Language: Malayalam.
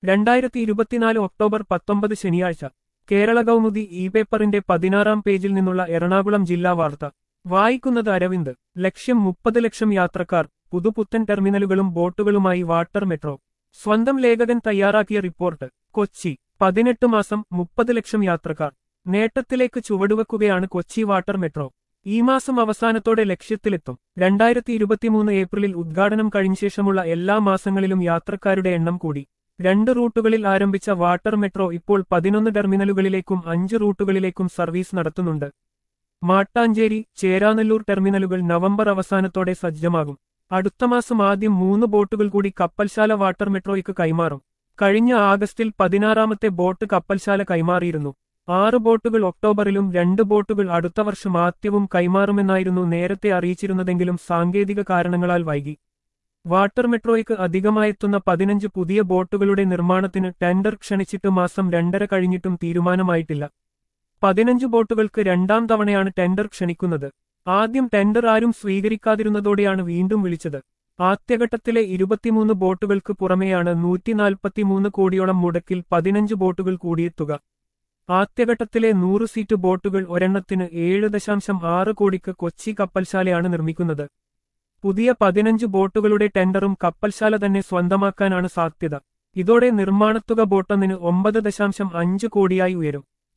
രണ്ടായിരത്തി ഇരുപത്തിനാല് ഒക്ടോബർ പത്തൊമ്പത് ശനിയാഴ്ച കേരള കൗമുദി ഇ പേപ്പറിന്റെ പതിനാറാം പേജിൽ നിന്നുള്ള എറണാകുളം ജില്ലാ വാർത്ത വായിക്കുന്നത് അരവിന്ദ് ലക്ഷ്യം മുപ്പത് ലക്ഷം യാത്രക്കാർ പുതുപുത്തൻ ടെർമിനലുകളും ബോട്ടുകളുമായി വാട്ടർ മെട്രോ സ്വന്തം ലേഖകൻ തയ്യാറാക്കിയ റിപ്പോർട്ട് കൊച്ചി പതിനെട്ട് മാസം മുപ്പത് ലക്ഷം യാത്രക്കാർ നേട്ടത്തിലേക്ക് ചുവടുവെക്കുകയാണ് കൊച്ചി വാട്ടർ മെട്രോ ഈ മാസം അവസാനത്തോടെ ലക്ഷ്യത്തിലെത്തും രണ്ടായിരത്തി ഇരുപത്തിമൂന്ന് ഏപ്രിലിൽ ഉദ്ഘാടനം കഴിഞ്ഞ ശേഷമുള്ള എല്ലാ മാസങ്ങളിലും യാത്രക്കാരുടെ എണ്ണം കൂടി രണ്ട് റൂട്ടുകളിൽ ആരംഭിച്ച വാട്ടർ മെട്രോ ഇപ്പോൾ പതിനൊന്ന് ടെർമിനലുകളിലേക്കും അഞ്ച് റൂട്ടുകളിലേക്കും സർവീസ് നടത്തുന്നുണ്ട് മാട്ടാഞ്ചേരി ചേരാനെല്ലൂർ ടെർമിനലുകൾ നവംബർ അവസാനത്തോടെ സജ്ജമാകും അടുത്ത മാസം ആദ്യം മൂന്ന് ബോട്ടുകൾ കൂടി കപ്പൽശാല വാട്ടർ മെട്രോയ്ക്ക് കൈമാറും കഴിഞ്ഞ ആഗസ്റ്റിൽ പതിനാറാമത്തെ ബോട്ട് കപ്പൽശാല കൈമാറിയിരുന്നു ആറ് ബോട്ടുകൾ ഒക്ടോബറിലും രണ്ട് ബോട്ടുകൾ അടുത്ത വർഷം ആദ്യവും കൈമാറുമെന്നായിരുന്നു നേരത്തെ അറിയിച്ചിരുന്നതെങ്കിലും സാങ്കേതിക കാരണങ്ങളാൽ വൈകി വാട്ടർ മെട്രോയ്ക്ക് അധികമായെത്തുന്ന പതിനഞ്ച് പുതിയ ബോട്ടുകളുടെ നിർമ്മാണത്തിന് ടെൻഡർ ക്ഷണിച്ചിട്ട് മാസം രണ്ടര കഴിഞ്ഞിട്ടും തീരുമാനമായിട്ടില്ല പതിനഞ്ച് ബോട്ടുകൾക്ക് രണ്ടാം തവണയാണ് ടെൻഡർ ക്ഷണിക്കുന്നത് ആദ്യം ടെൻഡർ ആരും സ്വീകരിക്കാതിരുന്നതോടെയാണ് വീണ്ടും വിളിച്ചത് ആദ്യഘട്ടത്തിലെ ഇരുപത്തിമൂന്ന് ബോട്ടുകൾക്ക് പുറമെയാണ് നൂറ്റിനാൽപ്പത്തിമൂന്ന് കോടിയോളം മുടക്കിൽ പതിനഞ്ച് ബോട്ടുകൾ കൂടിയെത്തുക ആദ്യഘട്ടത്തിലെ നൂറ് സീറ്റ് ബോട്ടുകൾ ഒരെണ്ണത്തിന് ഏഴ് ദശാംശം ആറ് കോടിക്ക് കൊച്ചി കപ്പൽശാലയാണ് നിർമ്മിക്കുന്നത് പുതിയ പതിനഞ്ച് ബോട്ടുകളുടെ ടെൻഡറും കപ്പൽശാല തന്നെ സ്വന്തമാക്കാനാണ് സാധ്യത ഇതോടെ നിർമ്മാണത്തുക ബോട്ടൊന്നിന് ഒമ്പത് ദശാംശം അഞ്ച് കോടിയായി ഉയരും